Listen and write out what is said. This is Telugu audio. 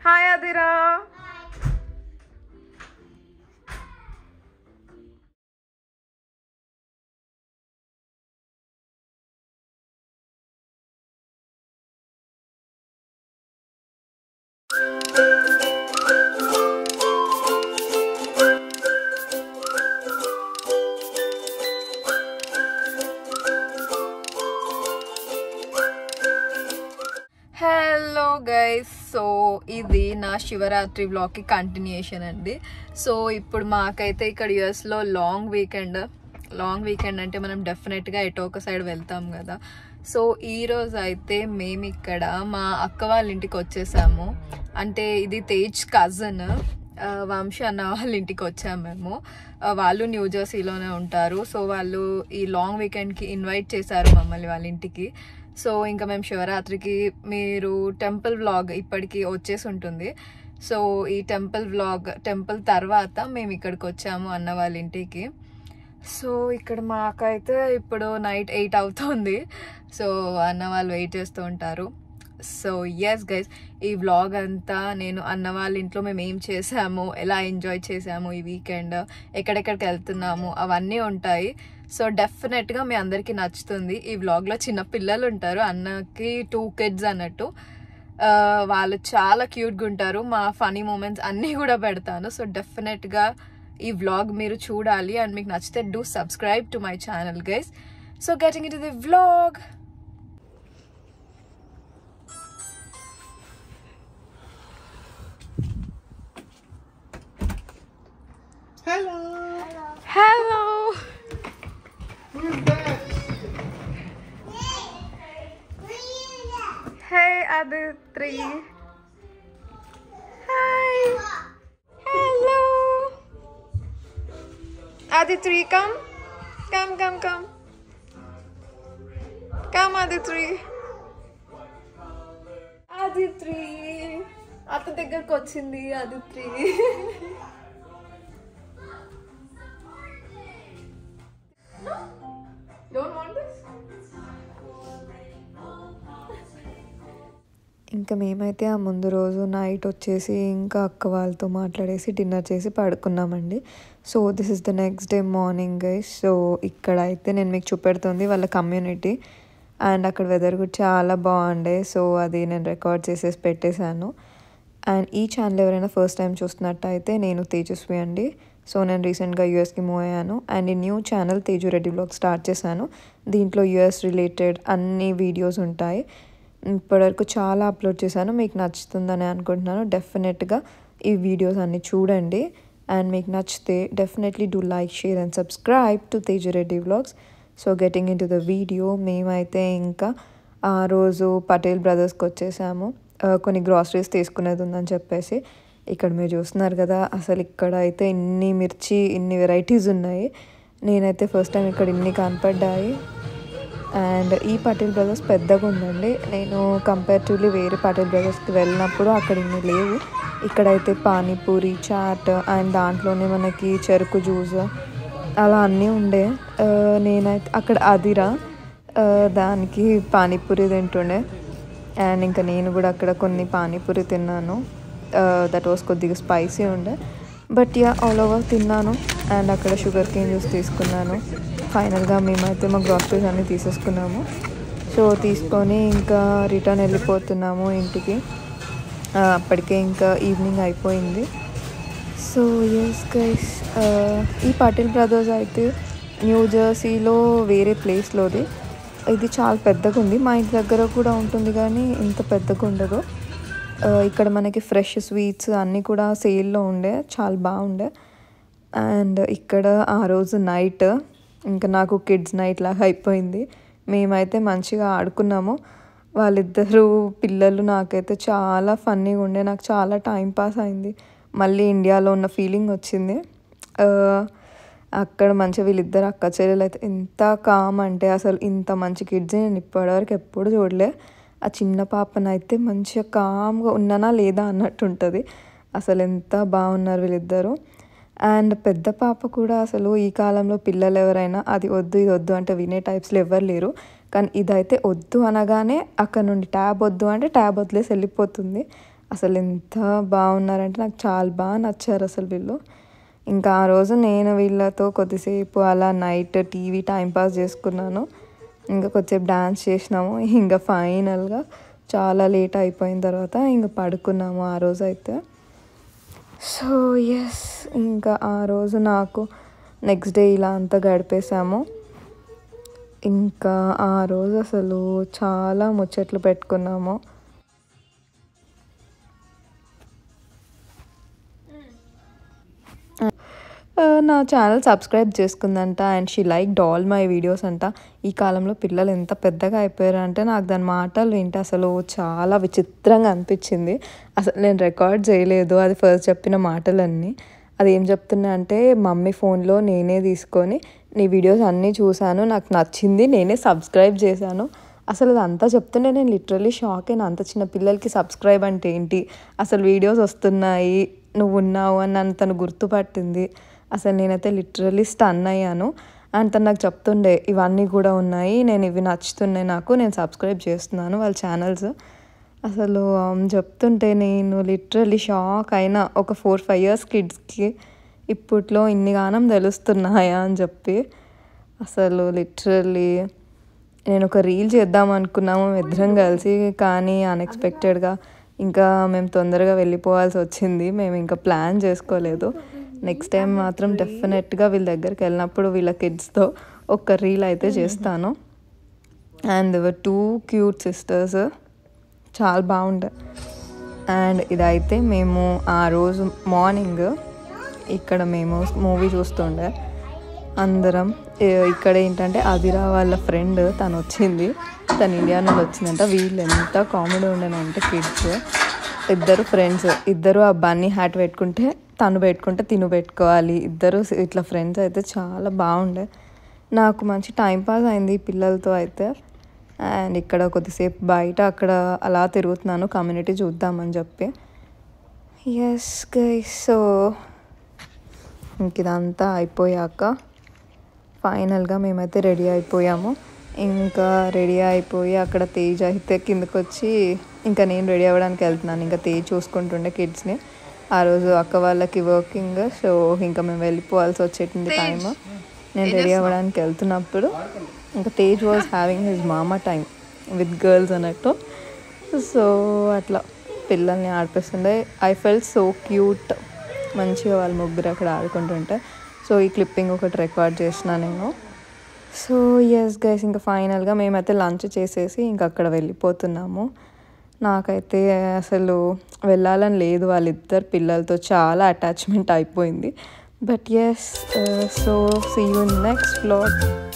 హాయ్ అదిరా హలో గైస్ సో ఇది నా శివరాత్రి వ్లాగ్కి కంటిన్యూషన్ అండి సో ఇప్పుడు మాకైతే ఇక్కడ యుఎస్లో లాంగ్ వీకెండ్ లాంగ్ వీకెండ్ అంటే మనం డెఫినెట్గా ఎటో ఒక సైడ్ వెళ్తాం కదా సో ఈ రోజు అయితే మేము ఇక్కడ మా అక్క వాళ్ళ ఇంటికి వచ్చేసాము అంటే ఇది తేజ్ కజన్ వంశీ అన్న వాళ్ళ ఇంటికి వచ్చాము మేము ఆ, వాళ్ళు న్యూ జెర్సీలోనే ఉంటారు సో వాళ్ళు ఈ లాంగ్ వీకెండ్కి ఇన్వైట్ చేశారు మమ్మల్ని వాళ్ళ ఇంటికి సో ఇంకా మేము శివరాత్రికి మీరు టెంపుల్ వ్లాగ్ ఇప్పటికి వచ్చేసి ఉంటుంది సో ఈ టెంపుల్ వ్లాగ్ టెంపుల్ తర్వాత మేము ఇక్కడికి వచ్చాము అన్న వాళ్ళ ఇంటికి సో ఇక్కడ మాకైతే ఇప్పుడు నైట్ ఎయిట్ అవుతుంది సో అన్న వాళ్ళు వెయిట్ చేస్తూ ఉంటారు సో ఎస్ గైస్ ఈ వ్లాగ్ అంతా నేను అన్న వాళ్ళ ఇంట్లో మేము ఏం చేసాము ఎలా ఎంజాయ్ చేసాము ఈ వీకెండ్ ఎక్కడెక్కడికి వెళ్తున్నాము అవన్నీ ఉంటాయి సో డెఫినెట్గా మీ అందరికీ నచ్చుతుంది ఈ వ్లాగ్లో చిన్న పిల్లలు ఉంటారు అన్నకి టూ కిడ్స్ అన్నట్టు ఆ, వాళ్ళు చాలా క్యూట్గా ఉంటారు మా ఫనీ మూమెంట్స్ అన్నీ కూడా పెడతాను సో డెఫినెట్గా ఈ వ్లాగ్ మీరు చూడాలి అండ్ మీకు నచ్చితే do subscribe to my channel guys so getting it the vlog Hello. Hello. Who's that? Hey, Aditri. Hi. Hello. Aditri, come. Come, come, come. Come, Aditri. Aditri. అత్త దగ్గరకు వచ్చింది అదిత్రి Don't want this? ఇంకా మేమైతే ఆ ముందు రోజు నైట్ వచ్చేసి ఇంకా అక్క వాళ్ళతో మాట్లాడేసి డిన్నర్ చేసి పడుకున్నామండి so this is the next day morning guys so ఇక్కడ అయితే నేను మీకు చూపెడుతుంది వాళ్ళ కమ్యూనిటీ అండ్ అక్కడ వెదర్ కూడా చాలా బాగుండే సో అది నేను రికార్డ్ చేసేసి పెట్టేశాను అండ్ ఈ ఛానల్ ఎవరైనా ఫస్ట్ టైం చూస్తున్నట్టయితే నేను తేజస్వి అండి సో నేను రీసెంట్గా యూఎస్కి మూవ్ అయ్యాను అండ్ ఈ new channel Teju Reddy blog start చేశాను దీంట్లో యూఎస్ రిలేటెడ్ అన్ని వీడియోస్ ఉంటాయి ఇప్పటివరకు చాలా అప్లోడ్ చేశాను మీకు నచ్చుతుందని అనుకుంటున్నాను డెఫినెట్గా ఈ వీడియోస్ అన్ని చూడండి అండ్ మీకు నచ్చితే definitely do like share and subscribe to Teju Reddy vlogs so getting into the video మేమైతే ఇంకా ఆ రోజు పటేల్ బ్రదర్స్కి వచ్చేసాము ఆ, కొన్ని గ్రాసరీస్ తీసుకునేది ఉందని చెప్పేసి ఇక్కడ మీరు చూస్తున్నారు కదా అసలు ఇక్కడ అయితే ఇన్ని మిర్చి ఇన్ని వెరైటీస్ ఉన్నాయి నేనైతే ఫస్ట్ టైం ఇక్కడ ఇన్ని కనపడ్డాయి అండ్ ఈ పటేల్ బ్రదర్స్ పెద్దగా ఉందండి నేను కంపేరిటివ్లీ వేరే పటేల్ బ్రదర్స్కి వెళ్ళినప్పుడు అక్కడ ఇన్ని లేవు ఇక్కడైతే పానీపూరి చాట్ అండ్ దాంట్లోనే మనకి చెరుకు జ్యూస్ అలా అన్నీ ఉండే ఆ, నేనైతే అక్కడ అదిరా ఆ, దానికి పానీపూరి తింటుండే అండ్ ఇంకా నేను కూడా అక్కడ కొన్ని పానీపూరి తిన్నాను దట్ వాస్ కొద్దిగా స్పైసీ ఉండే బట్ యా ఆల్ ఓవర్ తిన్నాను అండ్ అక్కడ షుగర్ కేన్ జ్యూస్ తీసుకున్నాను ఫైనల్గా మేమైతే మా గ్రాసరీస్ అన్నీ తీసేసుకున్నాము సో తీసుకొని ఇంకా రిటర్న్ వెళ్ళిపోతున్నాము ఇంటికి ఆ, అప్పటికే ఇంకా ఈవినింగ్ అయిపోయింది సో ఎస్ గైస్ ఈ పటేల్ బ్రదర్స్ అయితే న్యూ జెర్సీలో వేరే ప్లేస్లోది ఇది చాలా పెద్దగా ఉంది మా ఇంటి దగ్గర కూడా ఉంటుంది కానీ ఇంత పెద్దగా ఉండదు ఆ, ఇక్కడ మనకి ఫ్రెష్ స్వీట్స్ అన్నీ కూడా సేల్లో ఉండే చాలా బాగుండే అండ్ ఇక్కడ ఆ రోజు నైట్ ఇంకా నాకు కిడ్స్ నైట్ లాగా అయిపోయింది మేమైతే మంచిగా ఆడుకున్నాము వాళ్ళిద్దరూ పిల్లలు నాకైతే చాలా ఫన్నీగా ఉండే నాకు చాలా టైం పాస్ అయింది మళ్ళీ ఇండియాలో ఉన్న ఫీలింగ్ వచ్చింది ఆ, అక్కడ మంచిగా వీళ్ళిద్దరు అక్క చెల్లెలు అయితే ఎంత కామ్ అంటే అసలు ఇంత మంచి కిడ్స్ నేను ఇప్పటివరకు ఎప్పుడు చూడలే ఆ చిన్న పాపనైతే మంచిగా కామ్గా ఉన్నానా లేదా అన్నట్టు ఉంటుంది అసలు ఎంత బాగున్నారు వీళ్ళిద్దరూ అండ్ పెద్ద పాప కూడా అసలు ఈ కాలంలో పిల్లలు ఎవరైనా అది వద్దు ఇది వద్దు అంటే వినే టైప్స్లో ఎవరు లేరు కానీ ఇదైతే వద్దు అనగానే అక్కడ నుండి ట్యాబ్ వద్దు అంటే ట్యాబ్ వదిలేసి వెళ్ళిపోతుంది అసలు ఎంత బాగున్నారంటే నాకు చాలా బాగా నచ్చారు అసలు వీళ్ళు ఇంకా ఆ రోజు నేను వీళ్ళతో కొద్దిసేపు అలా నైట్ టీవీ టైంపాస్ చేసుకున్నాను ఇంకా కొద్దిసేపు డాన్స్ చేసినాము ఇంకా ఫైనల్గా చాలా లేట్ అయిపోయిన తర్వాత ఇంకా పడుకున్నాము ఆ రోజు అయితే సో ఎస్ ఇంకా ఆ రోజు నాకు నెక్స్ట్ డే ఇలా అంతా గడిపేశాము ఇంకా ఆ రోజు అసలు చాలా ముచ్చట్లు పెట్టుకున్నాము ఆ, నా ఛానల్ సబ్స్క్రైబ్ చేసుకుందంట and she like all my videos అంట ఈ కాలంలో పిల్లలు ఎంత పెద్దగా అయిపోయారు అంటే నాకు దాని మాటలు వింటే అసలు చాలా విచిత్రంగా అనిపించింది అసలు నేను రికార్డ్ చేయలేదు అది ఫస్ట్ చెప్పిన మాటలన్నీ అది ఏం చెప్తున్నా అంటే మమ్మీ ఫోన్లో నేనే తీసుకొని నీ వీడియోస్ అన్నీ చూశాను నాకు నచ్చింది నేనే సబ్స్క్రైబ్ చేశాను అసలు అదంతా చెప్తుంటే నేను లిటరలీ షాక్ అయినా అంత చిన్న పిల్లలకి సబ్స్క్రైబ్ అంటే ఏంటి అసలు వీడియోస్ వస్తున్నాయి నువ్వు ఉన్నావు అని నన్ను తను గుర్తుపట్టింది అసలు నేనైతే లిటరలీ స్టన్ అయ్యాను అండ్ తను నాకు చెప్తుండే ఇవన్నీ కూడా ఉన్నాయి నేను ఇవి నచ్చుతున్నాయి నాకు నేను సబ్స్క్రైబ్ చేస్తున్నాను వాళ్ళ ఛానల్స్ అసలు ఆమె చెప్తుంటే నేను లిటరలీ షాక్ అయినా ఒక ఫోర్ ఫైవ్ ఇయర్స్ కిడ్స్కి ఇప్పట్లో ఇన్ని గానం తెలుస్తున్నాయా అని చెప్పి అసలు లిటరలీ నేను ఒక రీల్ చేద్దాం అనుకున్నాము ఇద్దరం కలిసి కానీ అన్ఎక్స్పెక్టెడ్గా ఇంకా మేము తొందరగా వెళ్ళిపోవాల్సి వచ్చింది మేము ఇంకా ప్లాన్ చేసుకోలేదు నెక్స్ట్ టైం మాత్రం డెఫినెట్గా వీళ్ళ దగ్గరికి వెళ్ళినప్పుడు వీళ్ళ కిడ్స్తో ఒక రీల్ అయితే చేస్తాను అండ్ టూ క్యూట్ సిస్టర్స్ చాలా బాగుండే అండ్ ఇదైతే మేము ఆ రోజు మార్నింగ్ ఇక్కడ మేము మూవీ చూస్తుండే అందరం ఏ- ఇక్కడ ఏంటంటే అదిరా వాళ్ళ ఫ్రెండ్ తను వచ్చింది తను ఇండియా నుండి వచ్చిందంట వీళ్ళు ఎంత కామెడీ ఉండేనంటే కిడ్స్ ఇద్దరు ఫ్రెండ్స్ ఇద్దరు ఆ బన్నీ హ్యాట్ పెట్టుకుంటే తను పెట్టుకుంటే తిను పెట్టుకోవాలి ఇద్దరు ఇట్లా ఫ్రెండ్స్ అయితే చాలా బాగుండే నాకు మంచి టైం పాస్ అయింది ఈ పిల్లలతో అయితే అండ్ ఇక్కడ కొద్దిసేపు బయట అక్కడ అలా తిరుగుతున్నాను కమ్యూనిటీ చూద్దామని చెప్పి ఎస్ గైస్ సో ఇంక ఇదంతా అయిపోయాక ఫైనల్గా మేమైతే రెడీ అయిపోయాము ఇంకా రెడీ అయిపోయి అక్కడ తేజ్ అయితే కిందకు వచ్చి ఇంకా నేను రెడీ అవ్వడానికి వెళ్తున్నాను ఇంకా తేజ్ చూసుకుంటుండే కిడ్స్ని ఆ రోజు అక్క వాళ్ళకి వర్కింగ్ సో ఇంకా మేము వెళ్ళిపోవాల్సి వచ్చేటింది టైం నేను రెడీ అవ్వడానికి వెళ్తున్నప్పుడు ఇంకా Tej was having his mama time with girls అన్నట్టు సో అట్లా పిల్లల్ని ఆడిపిస్తుండే ఐ ఫెల్ సో క్యూట్ మంచిగా వాళ్ళు ముగ్గురు అక్కడ ఆడుకుంటుంటే సో ఈ క్లిప్పింగ్ ఒకటి రికార్డ్ చేసిన నేను సో ఎస్ గైస్ ఇంకా ఫైనల్గా మేమైతే లంచ్ చేసేసి ఇంకా అక్కడ వెళ్ళిపోతున్నాము నాకైతే అసలు వెళ్ళాలని లేదు వాళ్ళిద్దరు పిల్లలతో చాలా అటాచ్మెంట్ అయిపోయింది but yes so see you next blog